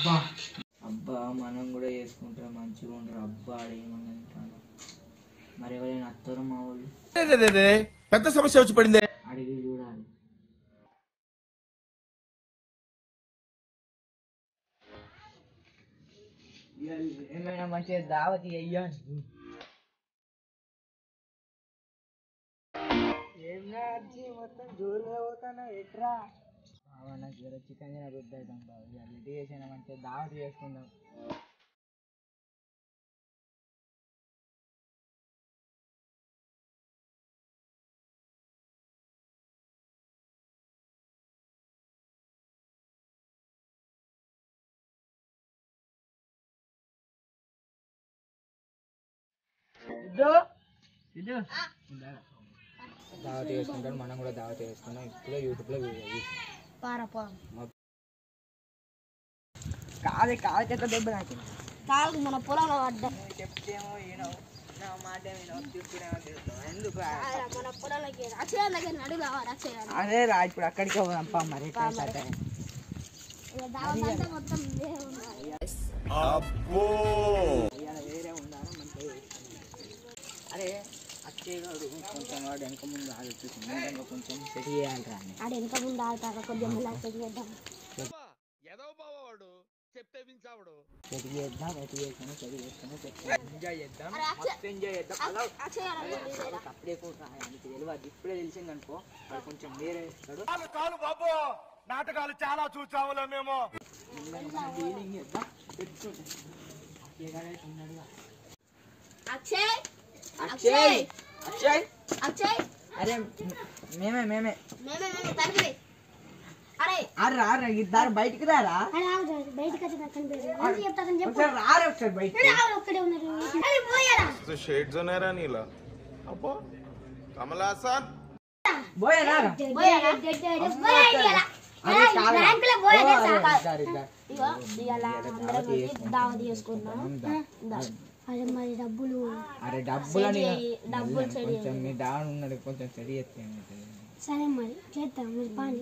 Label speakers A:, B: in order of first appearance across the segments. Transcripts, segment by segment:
A: అబ్బా అబ్బా మనం కూడా చేసుకుంటారు మంచిగా ఉంటారు అబ్బా ఆడేమన్నా అంటాను మరి ఎవరైనా అత్తరు మా వాళ్ళు
B: పెద్ద సమస్య వచ్చి పడిందే
A: అడిగి చూడాలి ఏమైనా మంచిగా దావతి అయ్యాను ఏం నార్జీ మొత్తం జోరుగా పోతానా ఎట్రా బావా నాకు జర చికెన్ తిన బుద్ధి అవుతాం బాబు ఇవాళ ఎటు చేసినా మంచిగా దావతి చేసుకుందాం ఇద్దు ఇద్దు దావతి చేసుకుంటాడు మనం కూడా దావతి చేసుకుందాం ఇప్పుడే యూట్యూబ్లో వీడియో తీసి
C: పారపో
A: కాదు కాదు చెత్త దెబ్బ నాకు
C: కాలు మన పొలంలో పడ్డా
A: చెప్తేమో ఈయనవు నా మాట వినవు తిప్పుడేమో తిరుగుతావు ఎందుకు
C: మన పొలంలోకి అక్షయ దగ్గర నడు కావాలి అక్షయ
A: అదే రా ఇప్పుడు అక్కడికి పోదాం పా మరి ఎట్లా సరే.
C: దావత్ అంతా మొత్తం ఇదే ఉండాలి
A: ఇవాళ వేరే ఉండాలి మంచిగా అరే అచ్చయ్య గారు కొంచెం వాడు వెనక ముందు ఆలోచిస్తుంది ముందంగా కొంచెం సెట్ చేయాలిరా అని
C: ఆడ వెనక ముందు ఆడతాక కొంచెం ఇలా సెట్ చేద్దాం
B: ఎదవ బావాడు చెప్తే వించావుడు
A: సెట్ చేద్దాం సెట్ చేసుకుని సెట్ చేసుకుని సెట్ ఎంజాయ్ చేద్దాం మస్తు ఎంజాయ్ చేద్దాం అలా
C: అక్షయ
A: అప్పుడే కూడా ఆయనకి తెలియదు ఇప్పుడే తెలిసింది అనుకో వాడు కొంచెం వేరే ఇస్తాడు
B: కాలు బాబు నాటకాలు చాలా చూసావులే మేము
A: డీలింగ్ చేద్దాం పెట్టుకుంటాం అక్షయ్ గారు అయితే ఉన్నాడుగా.
C: అక్షయ్
A: అక్షయ్ అక్షయ్
C: అక్షయ్
A: అరే మేమే మేమే
C: మేమే మేమే తరిగి అరే
A: అరే రా ఇద్దరు బయటికి రారా
C: అరే ఆగు బయటికి వచ్చి నాకు కనిపించదు చెప్తాను చెప్పు
A: ఒకసారి రారా ఒకసారి బయటికి
C: ఆవిడ ఒక్కడే ఉన్నారు అరే పోయారా
B: షేడ్స్ ఉన్నారా నీలా అబ్బో కమలాసన్
A: పోయే రారా
C: పోయారా పోయారా
A: అరే చాలా.
C: బ్యాంకులో
A: ఓ,
C: పోయారా
A: అరే,
C: సాకా
A: ఇద్దరు, ఇద్దరు.
C: ఇగో ఇవాళ అందరం కలిసి దావత్ చేసుకున్నాం దా. అరే మరి డబ్బులు
A: అరే డబ్బులని
C: సెడి అయ్యి, డబ్బులు సెడి
A: కొంచెం మీ డాన్ ఉన్నాడు కొంచెం సెడి ఎత్తే
C: సరే మరి చేద్దాం మీరు పాని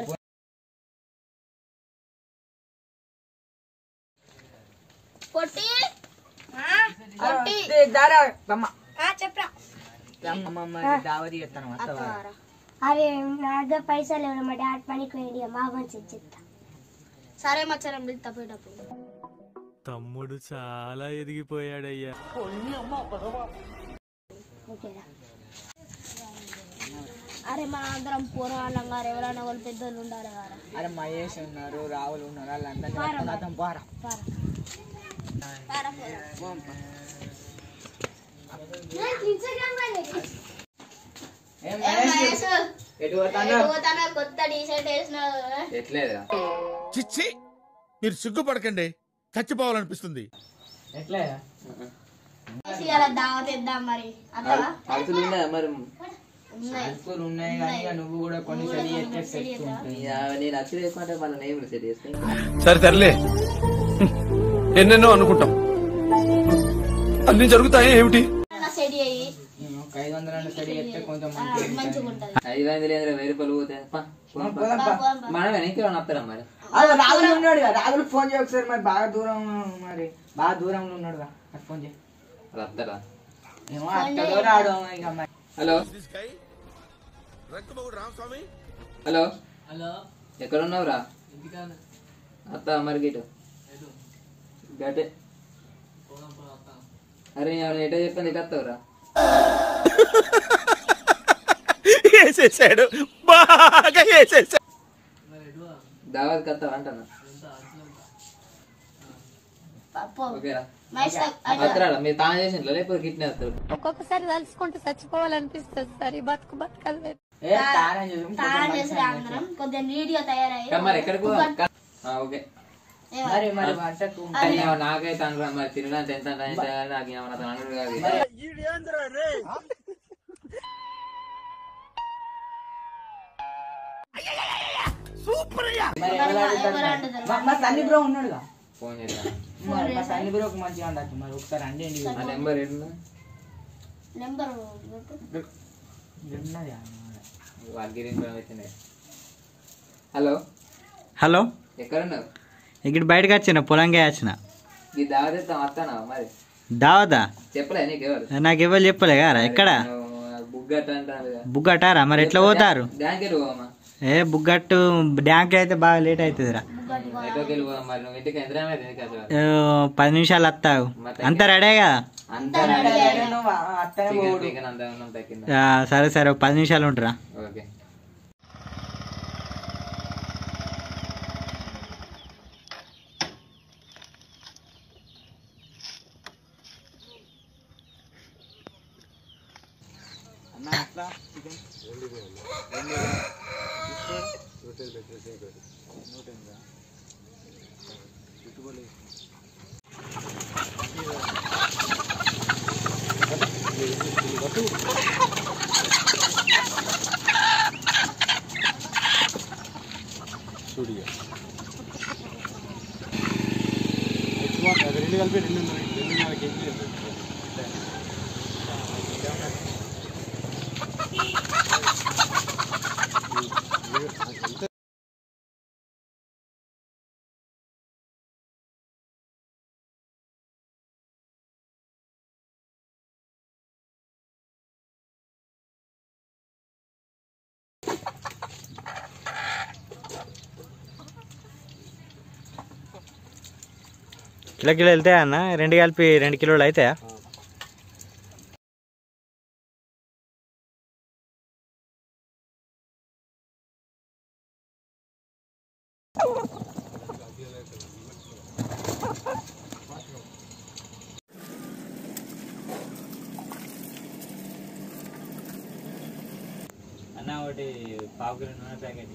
C: పొట్టి పొట్టి
A: దారా తమ్మ
C: చెప్పరా
A: తమ్మ దావతి చేస్తాను వస్తావా
C: అరే నా దగ్గర పైసలు లేవు మా డాడీ పనికి పోయింది మా మంచి చెప్తా సరే మచ్చరం పిలుస్తా పోయేటప్పుడు
D: తమ్ముడు చాలా ఎదిగిపోయాడయ్యా
C: ఓకేరా అరే మన అందరం పూర్వాళ్ళం గారు ఎవరైనా వాళ్ళు పెద్దోళ్ళు ఉండాలి కదా
A: అరే మహేష్ ఉన్నారు రాహుల్ ఉన్నారు వాళ్ళందరినీ పట్టుకొని వద్దాం, పోరా
C: పారా. పారా, పోరా.
A: ఏం
C: ఏ
A: మహేష్?
C: మహేష్,
A: ఎటు పోతాను
C: ఎటు పోతానో కొత్త టీ షర్ట్ వేసినావు
A: ఎట్లేదా
B: చిచ్చి మీరు సిగ్గుపడకండి చచ్చిపోవాలనిపిస్తుంది
A: ఎట్లేదా
C: ఇవాళ దావత్ ఇద్దాం మరి అట్లా
E: అసలు ఉన్నాయా మరి
C: ఉన్నాయి
A: అడుగులు ఉన్నాయి కానీ ఇక నువ్వు కూడా కొన్ని సెడి ఎత్తే పెట్టుకుంటుంది
E: ఇక నేను అచ్చులు వేసుకుంటే మన నేను కూడా సెట్ చేసుకుంటా
D: సరే తరలే ఎన్నెన్నో అనుకుంటాం అన్ని జరుగుతాయి ఏమిటి
C: నా సెడి అయ్యి
A: నేను ఒక ఐదు వందల సెడి ఎత్తే కొంచెం
C: ఆ,
A: మంచిగా
C: మంచిగా ఉంటది
E: ఐదు వందలు ఏంద్రా వెయ్యి రూపాయలు పోతే పా, పోదాం, పా.
A: పోదాం, పా.
C: పోదాం, పా.
E: మనం వెనక్కి వస్తారా మరి
A: అదే రాహుల్ ఉన్నాడు కదా రాహుల్ ఫోన్ చేయ ఒకసారి మరి బాగా దూరం మరి బాగా దూరంలో ఉన్నాడు కదా నాకు ఫోన్ చేయి
E: వస్తారా
A: ఏమో అక్కడ రాడు ఇక మరి
E: హలో
B: రక్తబాబు రామస్వామి
E: హలో
A: హలో
E: ఎక్కడ ఉన్నావురా అత్త మరి గిటు గటే అరే ఎవరు ఎటో చెప్పాను ఇటు వస్తావురా
D: వేసేసాడు బాగా వేసేసాడు
E: దావత్ కత్తావా అంటున్నా
C: పప్పు
E: ఓకేరా
C: మహేష్
E: వస్తారా మీరు తాను చేసిన లేకపోతే గిట్నే వస్తారు
F: ఒక్కొక్కసారి తలుచుకుంటూ చచ్చిపోవాలనిపిస్తుంది సార్ ఈ బతుకు బతకలేదు
A: ఏ తారం చేసి
C: తాళం చేసి అందరం కొద్దిగా నీట్గా తయారయ్యి
E: ఇంకా మరి ఎక్కడికి పోదాం ఆ, ఓకే
C: ఏమో.
A: మరి మరి వంటకు
E: కానీ ఏమో నాకైతే అనుకున్నా మరి తినడానికి ఎంత ఎంత నాకు ఏమన్నా అతను అనుడు కాదు
A: మరి ఎవరు అడుగుతారు మరి? మా- మా సన్ని బ్రో ఉన్నాడుగా
E: ఫోన్ చేద్దాం
A: మరి మా సన్ని బ్రోకి మంచిగా ఉండొచ్చు మరి ఒకసారి అండి
E: ఆ నెంబర్ ఏంటన్నా
C: నెంబర్ పెట్టు.
A: ఉన్నది
E: వాళ్ళకి వచ్చింది హలో
G: హలో
E: ఎక్కడున్నావు
G: ఇక్కడ బయటకు వచ్చిన పొలంగా వచ్చిన
E: ఈ దావతిస్తాం వస్తానా మరి
G: దావదా
E: చెప్పలే నీకు ఎవరు
G: నాకు ఎవరు చెప్పలే కదా ఎక్కడ
E: బుగ్గట్ అంటారు
G: బుగ్గటారా మరి ఎట్లా పోతారు
E: బ్యాంక్ వెళ్ళిపోవమ్మా
G: ఏ బుగ్గట్టు డ్యాంక్ అయితే బాగా లేట్ అవుతుందిరా
E: ఎటోకి వెళ్ళిపోదాం మరి నువ్వు ఇంటికి ఎంత టైం అయితే అసలు
G: ఏ, పది నిమిషాలు వస్తావు అంతా రెడీ కదా
E: అంతా
A: నువ్వు అత్తనే
E: చికెన్
A: పోడు
E: చికెన్ అంతా ఉన్నాం తగ్గిందా
G: ఆ, సరే సరే ఒక పది నిమిషాలు ఉంటారా
E: ఓకే
A: అన్న అట్లా చికెన్
D: రెండు కలిపి రెండు రెండున్నర కేజీలు
G: కిలో కిలో వెళ్తాయా అన్న రెండు కలిపి రెండు కిలోలు అవుతాయా అన్న ఒకటి పావు కిలో నూనె ప్యాకెట్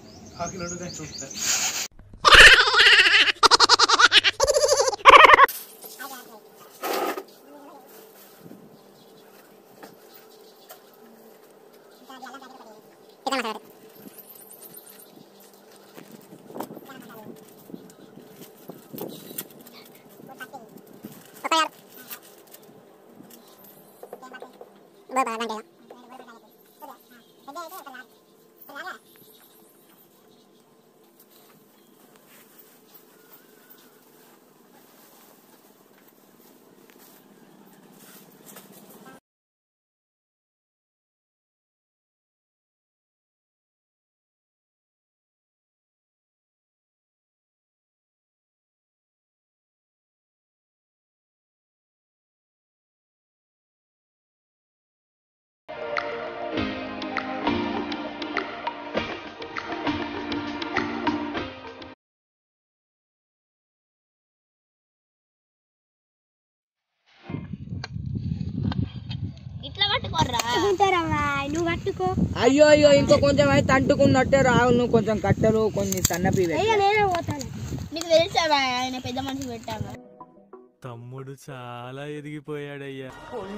C: ఇట్లా పట్టుకోర్రా పట్టుకుంటారమ్మా నువ్వు పట్టుకో
A: అయ్యో అయ్యో ఇంకో కొంచెం అయితే అంటుకున్నట్టే రావు నువ్వు కొంచెం కట్టెలు కొన్ని సన్నపి
C: అయ్యో నేనే పోతాను నీకు తెలుసా ఆయన పెద్ద మనిషి పెట్టాను
D: తమ్ముడు చాలా ఎదిగిపోయాడయ్యా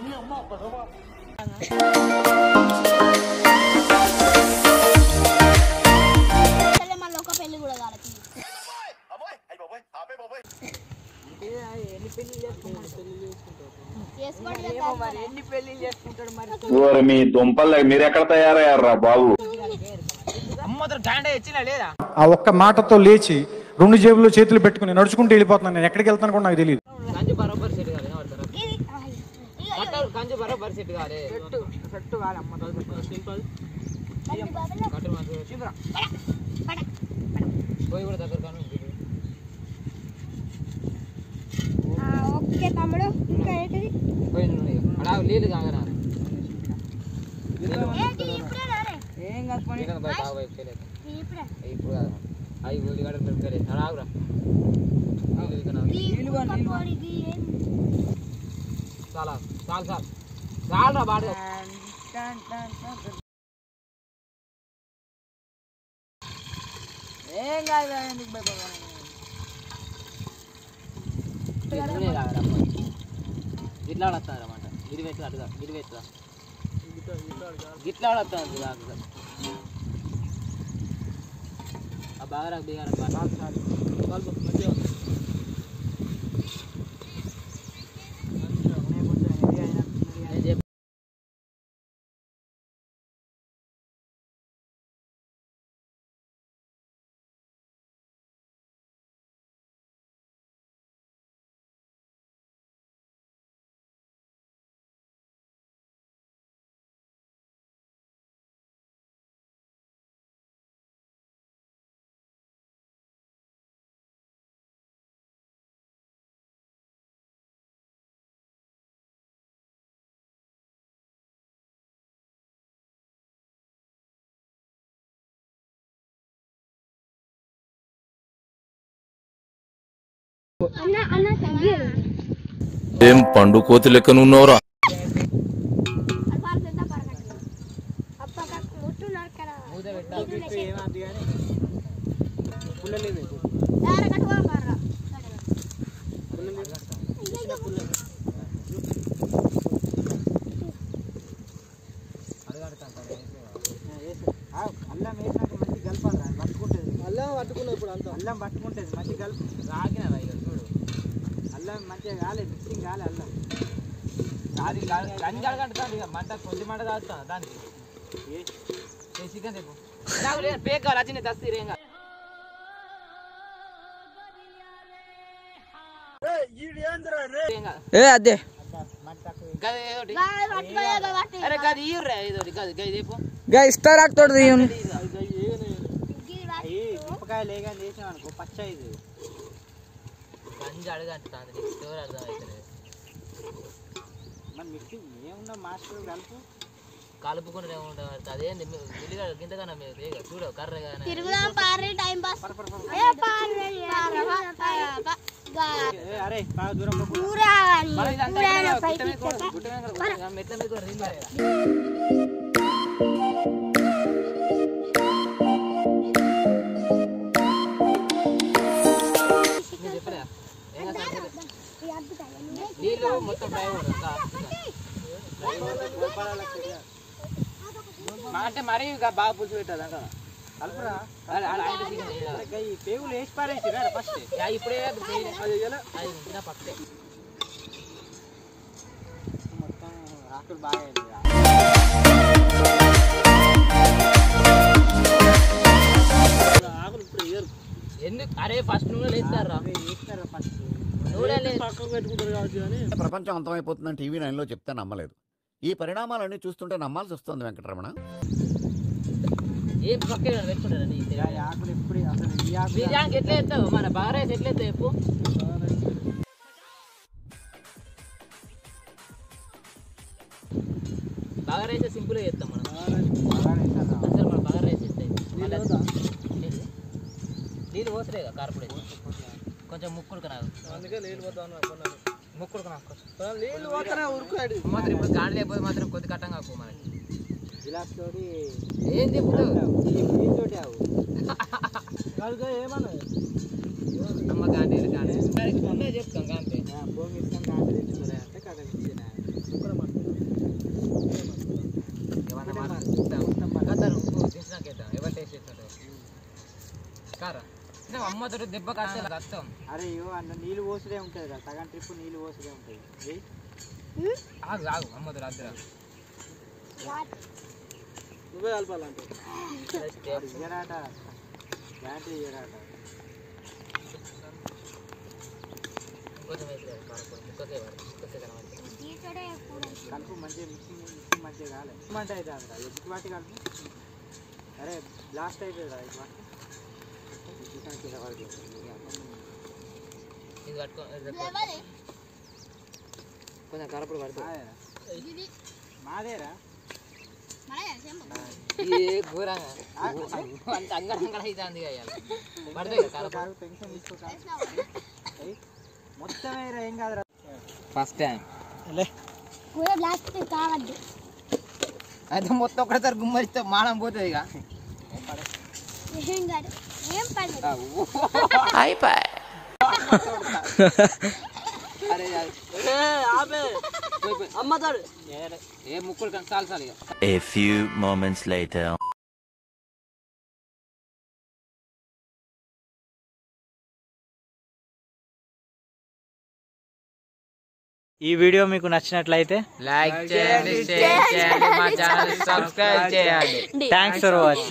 C: సరే మళ్ళీ ఒక పెళ్లి కూడా కాలేదు
A: ఎన్ని పెళ్లి చేసుకుంటాడు
C: చేసుకోండి
A: ఏమో మరి ఎన్ని పెళ్లి చేసుకుంటాడు మరి
B: ఓరి మీ దుంపలు మీరు ఎక్కడ తయారయ్యారా బాబు
A: అమ్మతో గాండ ఇచ్చినా లేదా
H: ఆ ఒక్క మాటతో లేచి రెండు జేబుల్లో చేతులు పెట్టుకుని నడుచుకుంటూ వెళ్ళిపోతున్నాను నేను ఎక్కడికి వెళ్తాను కూడా నాకు తెలియదు
E: కంచు బరోబర్ సెట్ కాదు వినపడతారా
C: ఇది ఇగో, ఇగో,
E: కంచు బరోబర్ సెట్ కాదు
A: చెట్టు చెట్టు కాదు అమ్మ
C: బండి బాబులో
E: కట్టు మాత్రం
A: చూపురా
C: పడ
E: పోయి కూడా దగ్గర కానీ
C: ఆ, ఓకే తమ్ముడు ఇంకా ఏంటిది
E: పోయి నువ్వు అలా నీళ్ళు కాగరా
C: ఏంటి ఇప్పుడే రారే
A: ఏం కాదు పని
E: నీళ్ళని పోయి బాగా వైపు చేయలేదు
C: ఇప్పుడే
E: ఇప్పుడు కాదు అవి ఊడి గడ పెరగలేదు అలా ఆగురా నీళ్ళు ఇక్కడ
C: ఈ కుక్క పోరికి ఏం
E: చాలా చాలు చాలు చాలరా బాగా
A: టన్ టన్ టన్ టన్. ఏం కాదు ఎందుకు భయపడతాను
E: నూనె తాగరా గిట్లా వస్తారు అన్నమాట గిరి పెట్టు అటుగా గిరి పెట్టు గిట్లా వస్తారు ఆ బాగా బీగారా
C: అన్న అన్న తగ్గి
I: ఏం పండు కోతి లెక్కనున్నోరా
C: పాలు పెద్ద పరగట్టు అప్పక ముట్టున్నారు కదా
A: ఏమద్దు కానీ పుల్లలేదు
C: దారగట్టు పర్రా
A: అల్లం వేసినాక మంచి కలపాలి రా, పట్టుకుంటుంది
E: అల్లం పట్టుకున్నావు ఇప్పుడు అంతా
A: అల్లం పట్టుకుంటుంది మంచి కలుపు
E: రాకినా ఇక చూడు
A: అల్లం మంచిగా కాలే మిక్సింగ్ కాలే అల్లం
E: అది గంజి అడగంటుతాను ఇక మంట కొద్ది మంట కాస్తా దానికి ఏ చికెన్ తెప్పు నాకు లేదు పేక్ కావాలి వచ్చింది తస్తీ రేంగా
A: ఏ అదే
E: గది ఏదోటి
C: పట్టుకోలేదు పట్టి
E: అరే గది ఇయ్యుర్రా ఏదోటి గది గది తెప్పు
A: గా ఇస్తారు తోడు
G: Hmm.
A: అయ్యి మిరపకాయ లేదని చేసినాం అనుకో పచ్చ ఇది
E: గంజి అడగంటుతాను ఎవరు అర్థం అవుతలేదు
A: మన మిక్సింగ్ ఏమున్నా మాస్టర్ కలుపు
E: కలుపుకుంటే ఏముంటుంది అదేంది ఉల్లిగడ్డ గింతగానే మీరు తీగ చూడు కర్ర కానీ
C: తిరుగుదాం పారి టైం పాస్ ఏ పారి
A: ఏ, అరే బాగా దూరంలో పో.
C: కూర
E: మరి ఇదంతా
C: కూర
E: ఇక్కడ
C: పైకి
E: గుట్ట మీద కూడా- గుట్ట మీద కూడా కూడా మెట్ల మీద కూడా రింగ్ లేదా? మీరు చెప్పలే ఏం కాదు సరే. నీళ్ళు మొత్తం ఫ్రై అవ్వదు ఇంకా. మా అంటే మరీ ఇక బాగా పులుసు పెట్టదు అంట
A: కలుపురా
E: అలా అలా ఆయన చికెన్ చేయాలి.
A: అరే, గా ఈ పేగులు వేసి పారేసిరా ఫస్ట్
E: యా, ఇప్పుడే అది పోయి- అది ఎలా? అది ఇంకా పక్కనే.
A: మొత్తం ఆకులు బాగా అయింది రా.
E: ఎందుకు అరే ఫస్ట్ నూనె లేస్తారు రా
A: అవి వేస్తారా ఫస్ట్
E: నూనె లేదు
J: ప్రపంచం అంతమైపోతుందని టీవీ నైన్లో చెప్తే నమ్మలేదు ఈ పరిణామాలన్నీ చూస్తుంటే నమ్మాల్సి వస్తుంది వెంకటరమణ
E: ఏం పక్కన పెట్టుకుంటారా నీ
A: ఈ ఆకులు ఎప్పుడు అసలు ఈ ఆకులు
E: బిర్యానీకి ఎట్లా ఎత్తావు మన బాగా ఎట్లా ఎత్తావు చెప్పు బాగా రైస్ సింపుల్గా చేస్తాం మనం
A: బాగా వేస్తారా?
E: అసలు మనం బాగా రైస్ చేస్తాయి ఏంటి? నీళ్ళు పోసలే కదా కారపొడి కొంచెం ముక్కుడుకు నాకు
A: అందుకే నీళ్ళు పోతాను
E: ముక్కుడుకు నాకు
A: నీళ్ళు పోతానే ఉరుకుతాడు
E: మాత్రం ఇప్పుడు గాడి లేకపోతే మాత్రం కొద్ది కట్టం కాకు మనకి
A: గిలాస్ తోటి
E: ఏం తిప్పుతావు
A: దీంతోటి ఆవు
E: ఏమన్నా అమ్మ గాంధీ గాంధీ ఉండే చెప్తాం గాంధీ
A: భూమి ఇష్టం కాదు తెచ్చుకోలే అంటే కదా ఇచ్చిన
E: ఏమన్నా కథలు ఉప్పు తీసినాకేద్దాం ఎవరు టేస్ట్ చేస్తుంటారు కారా ఇంకా అమ్మతో దెబ్బ కాస్త కష్టం
A: అరే ఇవో అన్న నీళ్ళు పోసుడే ఉంటుంది కదా సగం ట్రిప్ నీళ్ళు పోసుడే ఉంటుంది ఏయ్,
E: ఆగు ఆగు అమ్మతో రాత్రి
A: నువ్వే కలపాలంటే ఇయ్యరాట బ్యాటరీ ఇయ్యరాట
E: ఇంకొంచెం వేసి కారపొడి ముక్కకే వాడు ముక్కకే కనబడుతుంది
A: కలుపు మంచిగా మిక్సింగ్ మిక్సింగ్ మంచిగా కాలే మంట అయితే అక్కడ ఎగ్గు వాటి కలుపు అరే బ్లాస్ట్ అయిపోయింది రా ఎగ్గు వాటి చికెన్ కింద పడుతుంది
E: ఇది పట్టుకో ఇది పట్టుకో. కొంచెం కారపొడి పడుతుంది
A: మాదేరా
E: ఇది ఘోరంగా అంత అంగడంగడ అవుతుంది పడుతుంది కదా కారపొడి
A: కారు టెన్షన్ తీసుకోక ఏయ్, మొత్తం వేరే ఏం కాదురా
E: ఫస్ట్ టైం
C: కూర బ్లాస్ట్ కావద్దు
E: అయితే మొత్తం ఒకటేసారి గుమ్మరిస్తే మానం పోతుంది ఇక
C: ఏం కాదు ఏం పడదు
E: అరే అమ్మతాడు ఏ ముక్కులు కానీ చాలు చాలు ఇక
I: A few moments later.
G: ఈ వీడియో మీకు నచ్చినట్లయితే
E: లైక్ చేయండి షేర్ చేయండి మా ఛానల్ సబ్స్క్రైబ్ చేయండి
G: థ్యాంక్స్ ఫర్ వాచింగ్